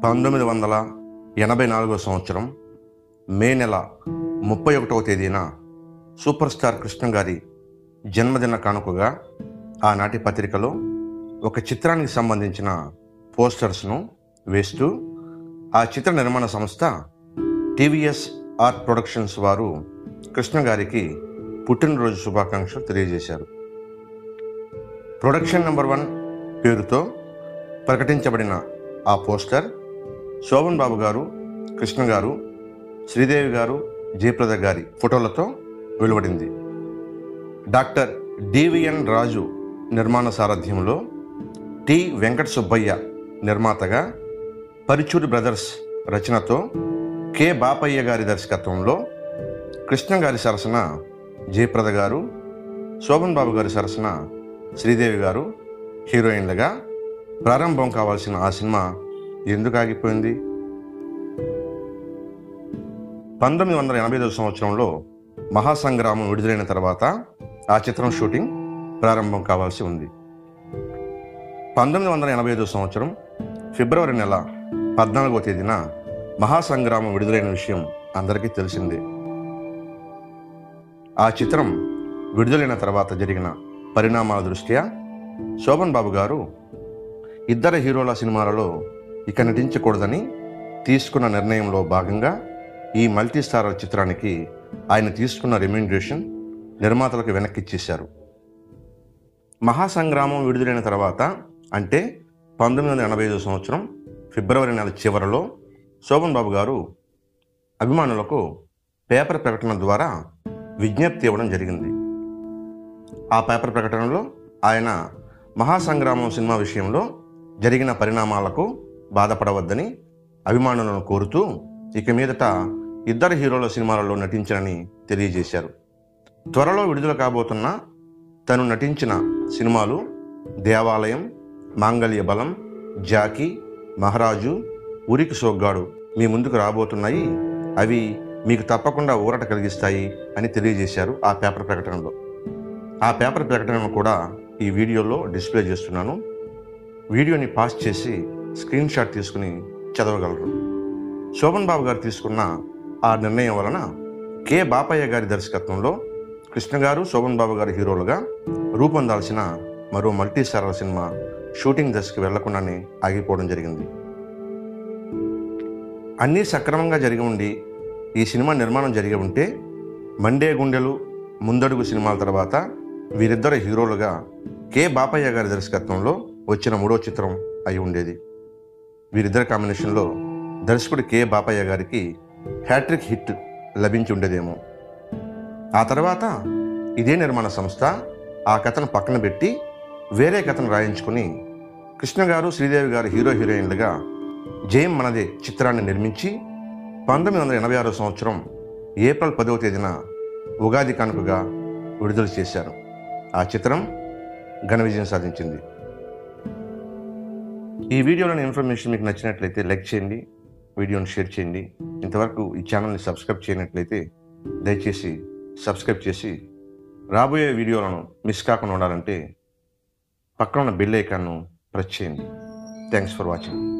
పంతొమ్మిది వందల ఎనభై నాలుగో సంవత్సరం మే నెల ముప్పై ఒకటవ తేదీన సూపర్ స్టార్ కృష్ణ గారి జన్మదిన కానుకగా ఆనాటి పత్రికలో ఒక చిత్రానికి సంబంధించిన పోస్టర్స్ను వేస్తూ ఆ చిత్ర నిర్మాణ సంస్థ టీవీఎస్ ఆర్ట్ ప్రొడక్షన్స్ వారు కృష్ణ గారికి పుట్టినరోజు శుభాకాంక్షలు తెలియజేశారు ప్రొడక్షన్ నెంబర్ వన్ పేరుతో ప్రకటించబడిన ఆ పోస్టర్ శోభన్ బాబు గారు కృష్ణ గారు శ్రీదేవి గారు జయప్రద గారి ఫోటోలతో వెలువడింది డాక్టర్ డివిఎన్ రాజు నిర్మాణ సారథ్యంలో టి వెంకట సుబ్బయ్య నిర్మాతగా పరిచూరి బ్రదర్స్ రచనతో కె బాపయ్య గారి దర్శకత్వంలో కృష్ణ గారి సరసన జయప్రద గారు శోభన్ బాబు గారి సరసన శ్రీదేవి గారు హీరోయిన్లుగా ప్రారంభం కావాల్సిన ఆ సినిమా ఎందుకు ఆగిపోయింది పంతొమ్మిది వందల ఎనభై ఐదవ సంవత్సరంలో మహాసంగ్రామం విడుదలైన తర్వాత ఆ చిత్రం షూటింగ్ ప్రారంభం కావాల్సి ఉంది పంతొమ్మిది వందల ఎనభై ఐదవ సంవత్సరం ఫిబ్రవరి నెల పద్నాలుగవ తేదీన మహాసంగ్రామం విడుదలైన విషయం అందరికీ తెలిసిందే ఆ చిత్రం విడుదలైన తర్వాత జరిగిన పరిణామాల దృష్ట్యా శోభన్ బాబు గారు ఇద్దరు హీరోల సినిమాలలో ఇక నటించకూడదని తీసుకున్న నిర్ణయంలో భాగంగా ఈ మల్టీ స్టారర్ చిత్రానికి ఆయన తీసుకున్న రెమ్యూనరేషన్ నిర్మాతలకు వెనక్కి ఇచ్చేశారు మహాసంగ్రామం విడుదలైన తర్వాత అంటే పంతొమ్మిది వందల ఎనభై ఐదు సంవత్సరం ఫిబ్రవరి నెల చివరలో శోభన్ బాబు గారు అభిమానులకు పేపర్ ప్రకటన ద్వారా విజ్ఞప్తి ఇవ్వడం జరిగింది ఆ పేపర్ ప్రకటనలో ఆయన మహాసంగ్రామం సినిమా విషయంలో జరిగిన పరిణామాలకు బాధపడవద్దని అభిమానులను కోరుతూ ఇక మీదట ఇద్దరు హీరోల సినిమాలలో నటించనని తెలియజేశారు త్వరలో విడుదల కాబోతున్న తను నటించిన సినిమాలు దేవాలయం మాంగళ్య బలం జాకీ మహారాజు ఉరికి సోగ్గాడు మీ ముందుకు రాబోతున్నాయి అవి మీకు తప్పకుండా ఊరట కలిగిస్తాయి అని తెలియజేశారు ఆ పేపర్ ప్రకటనలో ఆ పేపర్ ప్రకటనను కూడా ఈ వీడియోలో డిస్ప్లే చేస్తున్నాను వీడియోని పాస్ చేసి స్క్రీన్ షాట్ తీసుకుని చదవగలరు శోభన్ బాబు గారు తీసుకున్న ఆ నిర్ణయం వలన కె బాపయ్య గారి దర్శకత్వంలో కృష్ణ గారు శోభన్ బాబు గారి హీరోలుగా రూపొందాల్సిన మరో మల్టీ స్టారర్ సినిమా షూటింగ్ దశకు వెళ్లకుండానే ఆగిపోవడం జరిగింది అన్నీ సక్రమంగా జరిగి ఉండి ఈ సినిమా నిర్మాణం జరిగి ఉంటే మండే గుండెలు ముందడుగు సినిమాల తర్వాత వీరిద్దరు హీరోలుగా కె బాపయ్య గారి దర్శకత్వంలో వచ్చిన మూడో చిత్రం అయి ఉండేది వీరిద్దరి కాంబినేషన్లో దర్శకుడు కె బాపయ్య గారికి హ్యాట్రిక్ హిట్ లభించి ఉండేదేమో ఆ తర్వాత ఇదే నిర్మాణ సంస్థ ఆ కథను పక్కన పెట్టి వేరే కథను రాయించుకుని కృష్ణ గారు శ్రీదేవి గారు హీరో హీరోయిన్లుగా జయం మనదే చిత్రాన్ని నిర్మించి పంతొమ్మిది వందల ఎనభై ఆరో సంవత్సరం ఏప్రిల్ పదవ తేదీన ఉగాది కానుకగా విడుదల చేశారు ఆ చిత్రం ఘన విజయం సాధించింది ఈ వీడియోలోని ఇన్ఫర్మేషన్ మీకు నచ్చినట్లయితే లైక్ చేయండి వీడియోని షేర్ చేయండి ఇంతవరకు ఈ ఛానల్ని సబ్స్క్రైబ్ చేయనట్లయితే దయచేసి సబ్స్క్రైబ్ చేసి రాబోయే వీడియోలను మిస్ కాకుండా ఉండాలంటే పక్కన ఉన్న బెల్ ఐకాన్ను ప్రెస్ చేయండి థ్యాంక్స్ ఫర్ వాచింగ్